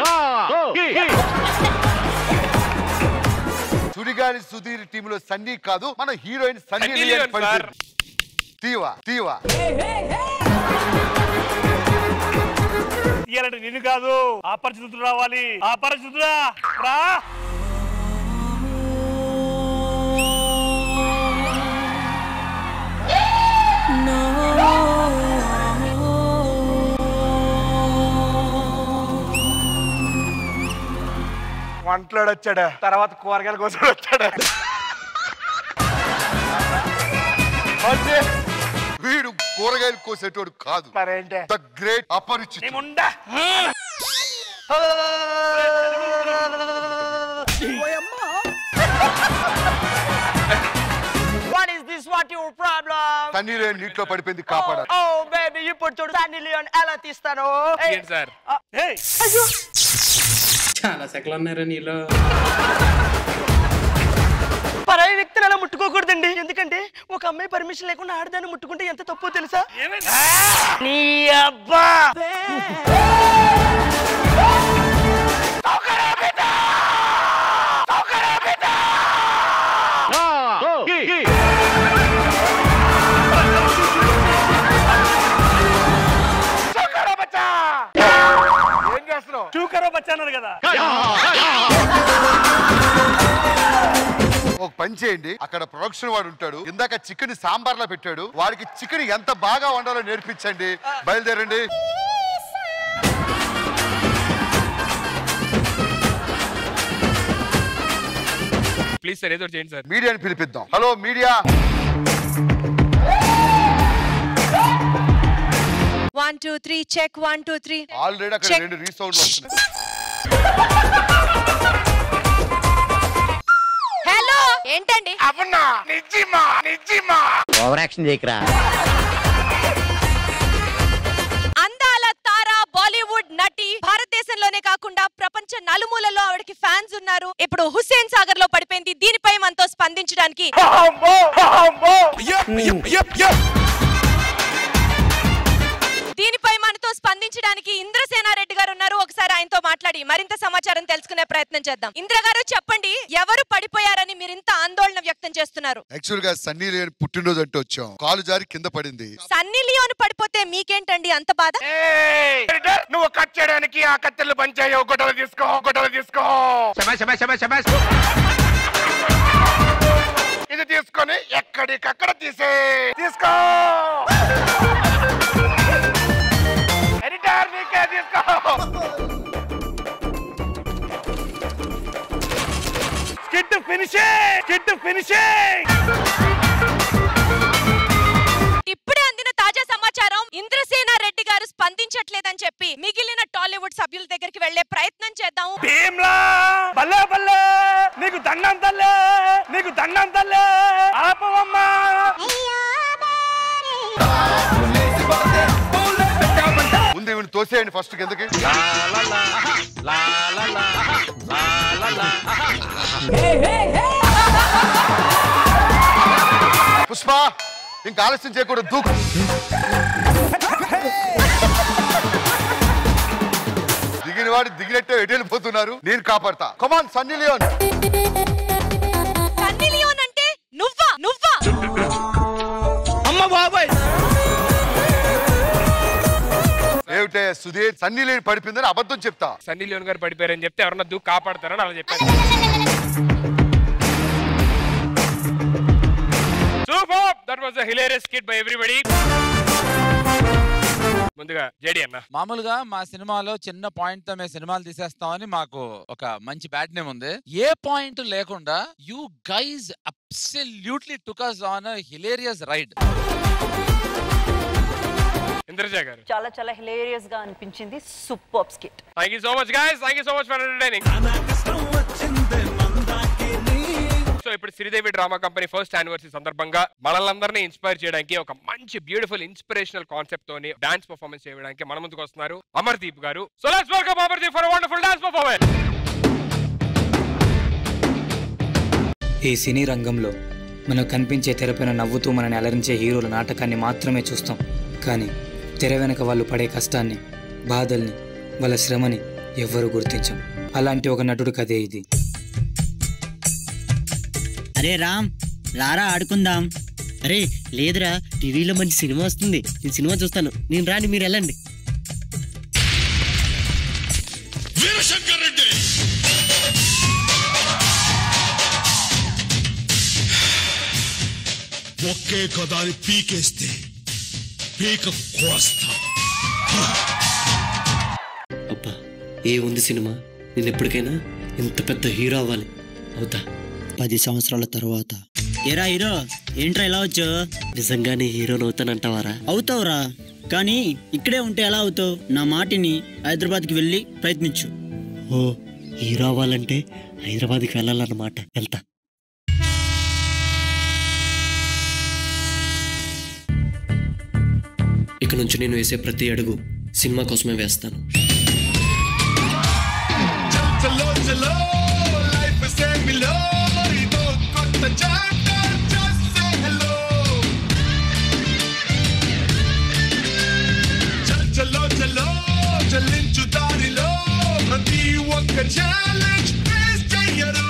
Sudigali Sudheer team లో సన్నీ కాదు మన heroine Sunny Sunny Leone Leone పడిపోయింది తీవా తీవా తీయాలంటే నిన్ను కాదు అపరిచితుడు రావాలి అపరిచితుడా రా వంటలోడు వచ్చాడు తర్వాత కూరగాయల కోసం వచ్చాడు అంటే వీడు కూరగాయలు కోసేటోడు కాదు మరేంటే ద గ్రేట్ అపరిచితుడు నేముండా what is this what your problem Sunny లేని నీటిలో పడిపోయింది కాపాడాలి ఓ బేబీ ఇప్పుడు చూడు సన్నీ లియోన్ ఎలా తీస్తాను ఏంటి సార్ అయ్యో చాలా సెకలు ఉన్నారా నీలో పరాయి వ్యక్తిని అలా ముట్టుకోకూడదండి ఎందుకంటే ఒక అమ్మాయి పర్మిషన్ లేకుండా ఆడదాన్ని ముట్టుకుంటే ఎంత తప్పో తెలుసా నీ అబ్బా ఏం చేస్తున్నావు చూకరో బచ్చా అన్నారు కదా ఒక పని చేయండి అక్కడ ప్రొడక్షన్ వాడు ఉంటాడు ఇందాక చికెన్ సాంబార్ లో పెట్టాడు వాడికి చికెన్ ఎంత బాగా వండాలో నేర్పించండి బయలుదేరండి ప్లీజ్ సార్ ఏదో ఒకటి చేయండి సార్ మీడియాని పిలిపిద్దాం hello media one two three check one two three already అక్కడ Check. రెండు రీసౌండ్ వస్తున్నాయి హలో ఏంటండి అవునా నిజమా నిజమా ఓవర్ యాక్షన్ చేయకరా అందాల తార బాలీవుడ్ నటి భారతదేశంలోనే కాకుండా ప్రపంచ నలుమూలలో ఆవిడకి ఫ్యాన్స్ ఉన్నారు ఇప్పుడు హుస్సేన్ సాగర్ లో పడిపోయింది దీనిపై మనతో స్పందించడానికి దీనిపై మనతో స్పందించడానికి ఇంద్రసేనారెడ్డి గారు ఉన్నారు ఒకసారి ఆయనతో మాట్లాడి మరింత సమాచారం తెలుసుకునే ప్రయత్నం చేద్దాం ఇంద్ర గారు చెప్పండి ఎవరు పడిపోయారని మీరు ఇంత ఆందోళన వ్యక్తం చేస్తున్నారు యాక్చువల్ గా సన్నీ లేని పుట్టినరోజు అంటే వచ్చాం కాలు జారి కింద పడింది సన్నీ లియోన్ పడిపోతే మీకేంటండి అంత బాధ నువ్వు కట్ చేయడానికి ఆ కత్తెలు పంచాయి ఒకటో తీసుకో ఒకటో తీసుకో ఇది తీసుకొని ఎక్కడికక్కడ తీసే తీసుకో ఎడిటర్ నీకే తీసుకో స్కిట్ ఫినిషింగ్ స్కిట్ ఫినిషింగ్ ఇప్పుడే అందిన తాజా సమాచారం ఇంద్రసేన రెడ్డి గారు స్పందించట్లేదని చెప్పి మిగిలిన టాలీవుడ్ సభ్యుల దగ్గరికి వెళ్లే ప్రయత్నం చేద్దాం భీమ్లా బల్లే బల్లే నీకు దండం తల్లే నీకు దండం తల్లే ఆపవమ్మా ముందు ఇవి తోసేయండి ఫస్ట్ కిందకి పుష్ప ఇంకా ఆలస్యం చేయకూడదు దూకు దిగిన వాడు దిగినట్టే ఎటు వెళ్ళిపోతున్నారు నేను కాపాడతా come on Sunny Leone Sunny Leone అంటే నువ్వా నువ్వా అమ్మ బాబాయ్ ఏమిటే సుధీర్ సన్నీ లియోన్ పడిపోయిందని అబద్ధం చెప్తా సన్నీ లియోన్ గారు పడిపోయారని చెప్తే ఎవరన్నా దూకు కాపాడతారని అలా చెప్పాను super that was a hilarious kid by everybody ముందుగా జేడి అన్న మామూలుగా మా సినిమాలో చిన్న పాయింట్ తో మేము సినిమాలు తీసేస్తామని మాకు ఒక మంచి బ్యాడ్ నేమ్ ఉంది ఏ పాయింట్ లేకుండా you guys absolutely took us on hilarious ride Indraja garu చాలా చాలా హిలేరియస్ గా అనిపించింది super skit thank you so much guys thank you so much for entertaining so ఇప్పుడు Sridevi drama company first anniversary సందర్భంగా మనల్ని ఇన్స్పైర్ చేయడానికి ఒక మంచి బ్యూటిఫుల్ ఇన్స్పిరేషనల్ కాన్సెప్ట్ తోని డాన్స్ పర్ఫార్మెన్స్ చేయడానికి మన ముందుకు వస్తున్నారు Amardeep garu so let's welcome Amardeep for wonderful dance performance ఈ సినీ రంగంలో మనకు కనిపించే తెరపైన నవ్వుతూ మనని అలరించే హీరోల నాటకాన్ని మాత్రమే చూస్తాం కానీ తెర వెనక వాళ్ళు పడే కష్టాన్ని బాధల్ని వాళ్ళ శ్రమని ఎవ్వరూ గుర్తించం అలాంటి ఒక నటుడు కథే ఇది అరే రామ్ రారా ఆడుకుందాం అరే లేదురా టీవీలో మంచి సినిమా వస్తుంది నేను సినిమా చూస్తాను నేను రాని మీరు వెళ్ళండి వీరశంకర్ రెడ్డి ఒకే కదాని పీకేస్తే పీక కోస్తా అబ్బా ఏ ఉంది సినిమా నేను ఎప్పటికైనా ఇంత పెద్ద హీరో అవ్వాలి అవుతా పది సంవత్సరాల తర్వాత ఏరా హీరో ఏంట్రా ఎలా వచ్చావు నిజంగానే హీరోని అవుతానంటావారా అవుతావురా కానీ ఇక్కడే ఉంటే ఎలా అవుతావు నా మాటిని హైదరాబాద్కి వెళ్ళి ప్రయత్నించు ఓ హీరో అవ్వాలంటే హైదరాబాద్కి వెళ్ళాలన్నమాట వెళ్తా ఇక నుంచి నేను వేసే ప్రతి అడుగు సినిమా కోసమే వేస్తాను చలో చలో లైఫ్ సేమిలో ఇదో కొత్త చాప్టర్ జస్ట్ సే హలో చలో చలో చలించు దారిలో ప్రతి ఒక్క ఛాలెంజ్ ఫేస్ చెయ్యరు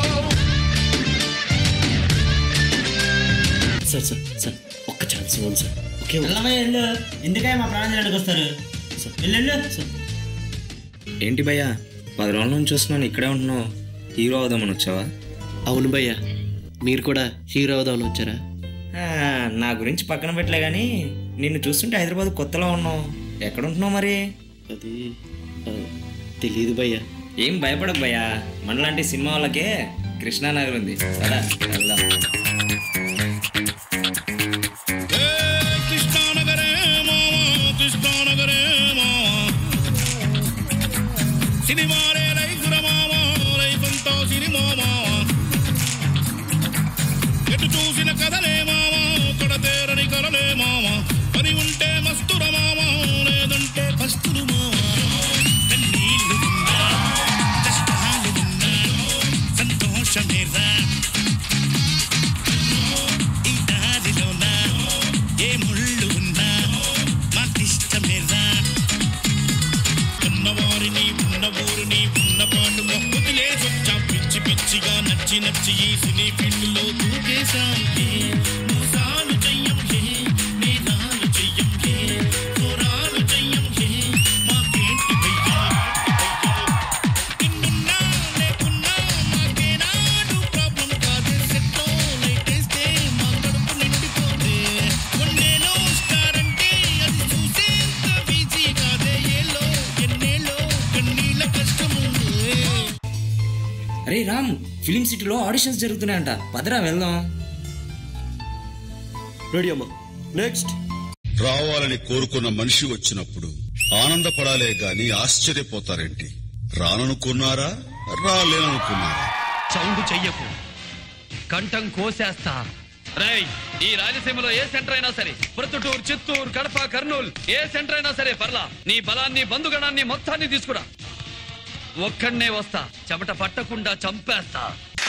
సార్ సార్ సార్ ఒక్క ఛాన్స్ ఇవ్వండి సార్ ఓకే ఎందుకే మా ప్రాణం చేయడానికి వస్తారు ఏంటి భయ్యా పది రోజుల నుంచి చూస్తున్నాను ఇక్కడే ఉంటున్నావు హీరో అవుదామని వచ్చావా అవును భయ్యా మీరు కూడా హీరో అవుదామని వచ్చారా ఆ, నా గురించి పక్కన పెట్టలే కానీ నిన్ను చూస్తుంటే హైదరాబాద్ కొత్తలో ఉన్నావు ఎక్కడ ఉంటున్నావు మరి అది తెలియదు భయ్యా ఏం భయపడకు భయ్యా మనలాంటి సినిమా వాళ్ళకే కృష్ణానగర్ ఉంది సదా వెళ్దాం కృష్ణానగరే మామ కృష్ణానగరే మామ సినిమారే లైఫ్ మామ లైఫ్ అంతా సినిమా మామ ఎటు చూసిన కథలే మామ కడతేరని కలలే మామ పని ఉంటే మస్తుర మామ లేదంటే పస్తులు మామ కన్నీళ్ళు ఉన్నా కష్టాలు ఉన్నా సంతోషమేరా ఈ దారిలోన ఏ ముళ్ళు ఉన్నా మాకిష్టమేరా ఉన్నవారిని ఉన్న ఊరిని ఉన్న పాటు వదిలేసొచ్చా పిచ్చి పిచ్చిగా నచ్చి నచ్చి ఈ సినీ ఫీల్డ్లో దూకేశాం ఏ మోసాలు చెయ్యం ఏ నేరాలు చెయ్యం ఏ ఘోరాలు చెయ్యం ఏ మాకేంటి భయ్యా నిన్నున్నా లేకున్నా మాకేనాడు ప్రాబ్లం కాదు సెట్లో లైటేస్తే అరే రామ్ ఫిలిం సిటీలో ఆడిషన్స్ జరుగుతున్నాయంట పదరా వెళ్దాం రెడీ అమ్మా నెక్స్ట్ రావాలని కోరుకున్న మనిషి వచ్చినప్పుడు ఆనందపడాలే గాని ఆశ్చర్యపోతారేంటి రాననుకున్నారా రాలేననుకున్నారా చౌండు చెయ్యకు కంఠం కోసేస్తా రేయ్ ఈ రాయలసీమలో ఏ సెంటర్ అయినా సరే ప్రొద్దుటూరు చిత్తూరు కడప కర్నూలు ఏ సెంటర్ అయినా సరే పర్లా నీ బలాన్ని బంధుగణాన్ని మొత్తాన్ని తీసుకురా ఒక్కడనే వస్తా చెమట పట్టకుండా చంపేస్తా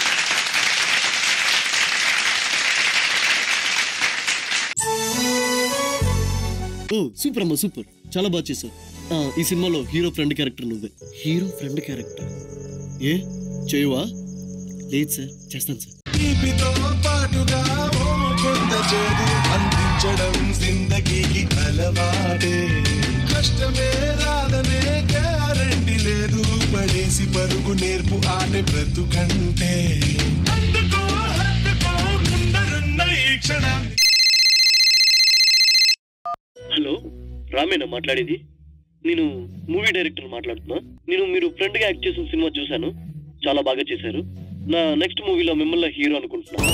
ఓ సూపర్ అమ్మా సూపర్ చాలా బాగా చేసావు ఆ, ఈ సినిమాలో హీరో ఫ్రెండ్ క్యారెక్టర్ నువ్వే హీరో ఫ్రెండ్ క్యారెక్టర్ ఏ చేయవా లేదు సార్ చేస్తాను సార్ తీపితో పాటుగా ఓ కొంత చేదు అందించడం జిందగీకి అలవాటే కష్టమే రాదనే గ్యారంటీ లేదు పడేసి పరుగు నేర్పు ఆటే బ్రతుకంటే అందుకో హత్తుకో ముందరున్న ఈ క్షణం హలో రామేనా మాట్లాడేది నేను మూవీ డైరెక్టర్ మాట్లాడుతున్నా నేను మీరు ఫ్రెండ్గా యాక్ట్ చేసిన సినిమా చూశాను చాలా బాగా చేశారు నా నెక్స్ట్ మూవీలో మిమ్మల్ని హీరో అనుకుంటున్నాను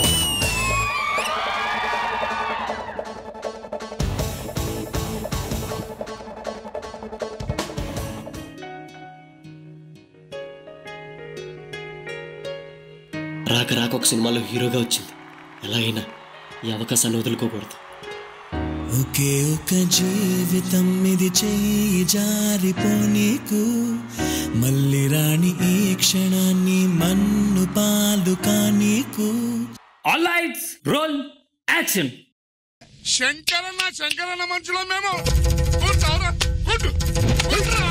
రాక రాక ఒక సినిమాలో హీరోగా వచ్చింది ఎలా అయినా ఈ అవకాశాన్ని వదులుకోకూడదు ఒకే ఒక జీవితం ఇది చేయి జారిపోనీకు మళ్ళీ రాణి ఈ క్షణాన్ని మన్ను పాలు కానీకు ఆల్ లైట్స్ రోల్ యాక్షన్ శంకరన్న శంకరన్న మనుషుల మేము కూర్చోరా కూర్చో కూర్చోరా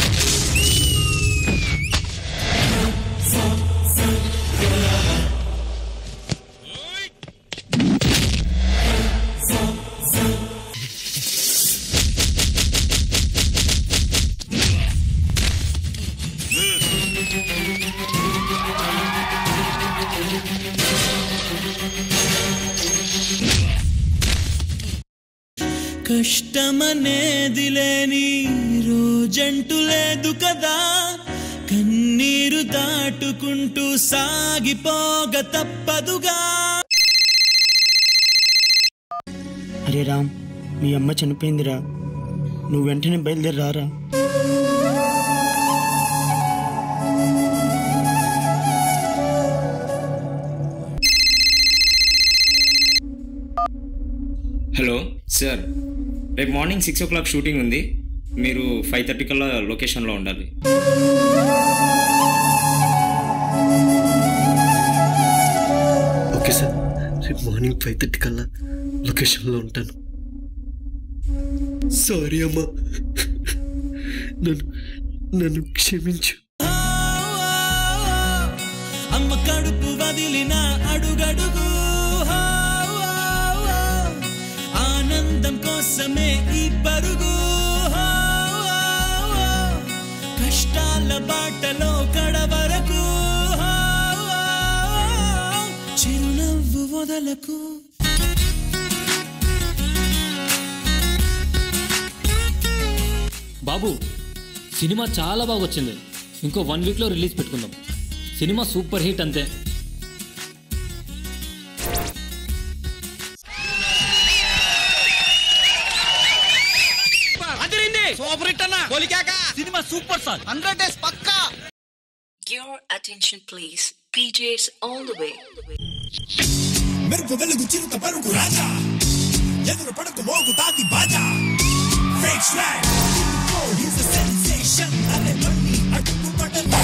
కష్టమనేది లేని రోజంటూ లేదు కదా కన్నీరు దాటుకుంటూ సాగిపోగ తప్పదుగా అరే రామ్ మీ అమ్మ చనిపోయిందిరా నువ్వు వెంటనే బయలుదేరి రారా హలో సార్ రేపు morning six o'clock shooting ఉంది మీరు ఫైవ్ థర్టీ కల్లా లొకేషన్లో ఉండాలి ఓకే సార్ రేపు మార్నింగ్ ఫైవ్ థర్టీ కల్లా లొకేషన్లో ఉంటాను సారీ అమ్మా నన్ను నన్ను క్షమించు అమ్మ కడుపు వదిలిన అడుగడుగు హో, హో, హో. ఆనందం కోసమే ఈ పరుగు హో, హో, హో. కష్టాల బాటలో కడవరకు హో, హో, హో. చిరునవ్వు వదలకు బాబు సినిమా చాలా బాగా వచ్చింది ఇంకో వన్ వీక్లో రిలీజ్ పెట్టుకుందాం సినిమా సూపర్ హిట్ అంతే అదిరింది సూపర్ హిట్ అన్న కొలికాక cinema super sir hundred days పక్కా Your attention, please. PJs all the way. మెరుపు వెలుగు చిరుత పరుగు రాజా ఎదురు పడకు మోగు తాకి బాజా fake swag He's a sensation అనే బండి అడుగు పడలే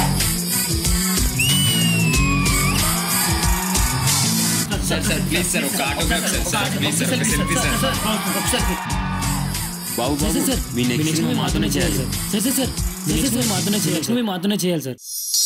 సార్ సార్ ప్లీజ్ సార్ ఒక autograph sir sir please sir ఒక సెల్ఫీ సార్ బాబు బాబు సార్ మీ నెక్స్ట్ మూవీ మాతోనే చేయాలి sir sir sir sir next movie మాతోనే చేయాలి నెక్స్ట్ మూవీ మాతోనే చేయాలి సార్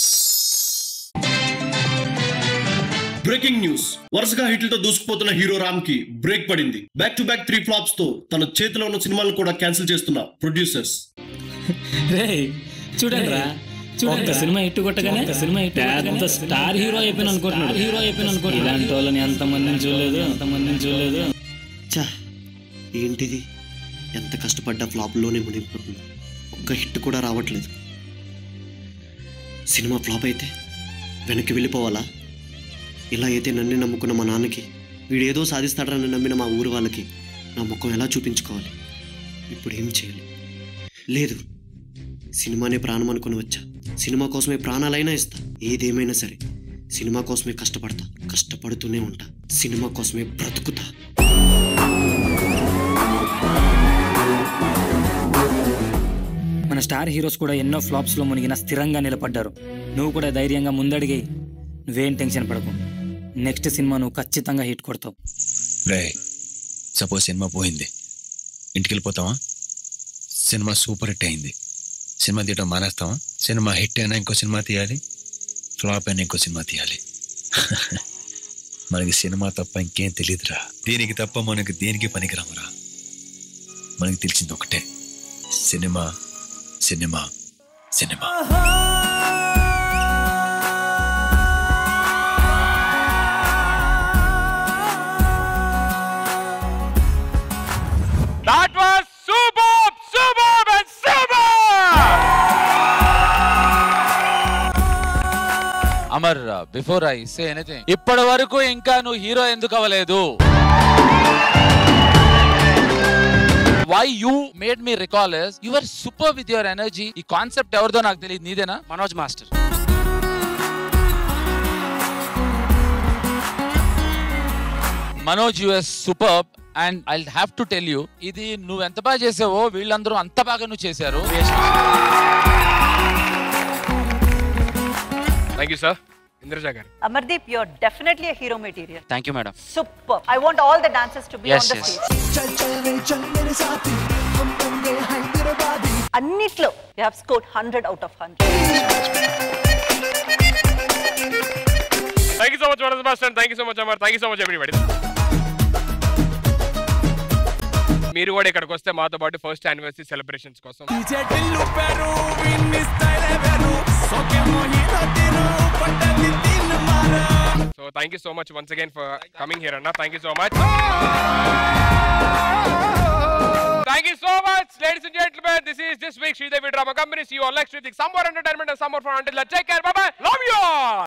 బ్రేకింగ్ న్యూస్ వరుసగా హిట్లతో దూసుకుపోతున్న హీరో రామ్ కి బ్రేక్ పడింది back to back three flops తో తన చేతిలో ఉన్న సినిమాలను కూడా క్యాన్సిల్ చేస్తున్న ప్రొడ్యూసర్స్ రే చూడండి రా ఒక్క సినిమా హిట్ కొట్టగానే ఒక్క సినిమా హిట్ పెద్ద స్టార్ హీరో అయిపోయిన అనుకుంటున్నాడు హీరో అయిపోయిన అనుకుంటున్నాడు ఇలాంటి వాళ్ళని ఎంత మందిని చూడలేదు ఎంత మందిని చూడలేదు చా ఏంటిది ఎంత కష్టపడ్డా ఫ్లాప్లోనే మునిగిపోతుంది ఒక్క హిట్ కూడా రావట్లేదు సినిమా ఫ్లాప్ అయితే వెనక్కి వెళ్ళిపోవాలా ఇలా అయితే నన్ను నమ్ముకున్న మా నాన్నకి వీడేదో సాధిస్తాడని నమ్మిన మా ఊరు వాళ్ళకి నా ముఖం ఎలా చూపించుకోవాలి ఇప్పుడు ఏం చేయాలి లేదు సినిమానే ప్రాణం అనుకుని వచ్చా సినిమా కోసమే ప్రాణాలైనా ఇస్తా ఏదేమైనా సరే సినిమా కోసమే కష్టపడతా కష్టపడుతూనే ఉంటా సినిమా కోసమే బ్రతుకుతా మన స్టార్ హీరోస్ కూడా ఎన్నో ఫ్లాప్స్లో మునిగిన స్థిరంగా నిలబడ్డారు నువ్వు కూడా ధైర్యంగా ముందడిగి నువ్వేం టెన్షన్ పడకు నెక్స్ట్ సినిమా నువ్వు ఖచ్చితంగా హిట్ కొడతావు రే సపోజ్ సినిమా పోయింది ఇంటికి వెళ్ళిపోతావా సినిమా సూపర్ హిట్ అయింది సినిమా తీయడం మానేస్తావా సినిమా హిట్ అయినా ఇంకో సినిమా తీయాలి ఫ్లాప్ అయినా ఇంకో సినిమా తీయాలి మనకి సినిమా తప్ప ఇంకేం తెలియదురా దీనికి తప్ప మనకి దేనికి పనికిరామురా మనకి తెలిసింది ఒకటే cinema cinema cinema That was superb, superb, and super! Amar before I say anything ఇప్పటి వరకు ఇంకా నువ్వు హీరో ఎందుకు అవ్వలేదు why you made me recall is your super with your energy ఈ కాన్సెప్ట్ ఎవరిదో నాకు తెలియదు నీదేనా Manoj master Manoj US super and I have to tell you ఇది నువ్వు ఎంత బాగా చేసావో వీళ్ళందరూ అంత బాగా నువ్వు చేశారు థ్యాంక్ యూ సార్ ఇంద్రజ గారు Amardeep, you're definitely a hero material. Thank you madam Super. I want all the dancers to be Yes, on the yes. stage. అన్నిట్లో you have scored 100 out of 100. Thank you so much Varada master thank you so much Amar thank you so much everybody మీరు కూడా ఇక్కడికి వస్తే మాతో పాటు first anniversary celebrations కోసం so thank you so much once again for coming here అన్న thank you so much Thank you so much, ladies and gentlemen. This is this week's Sridevi Drama Company. See you all next week. Some more entertainment and some more fun. Until then, take care. Bye bye. Love you all.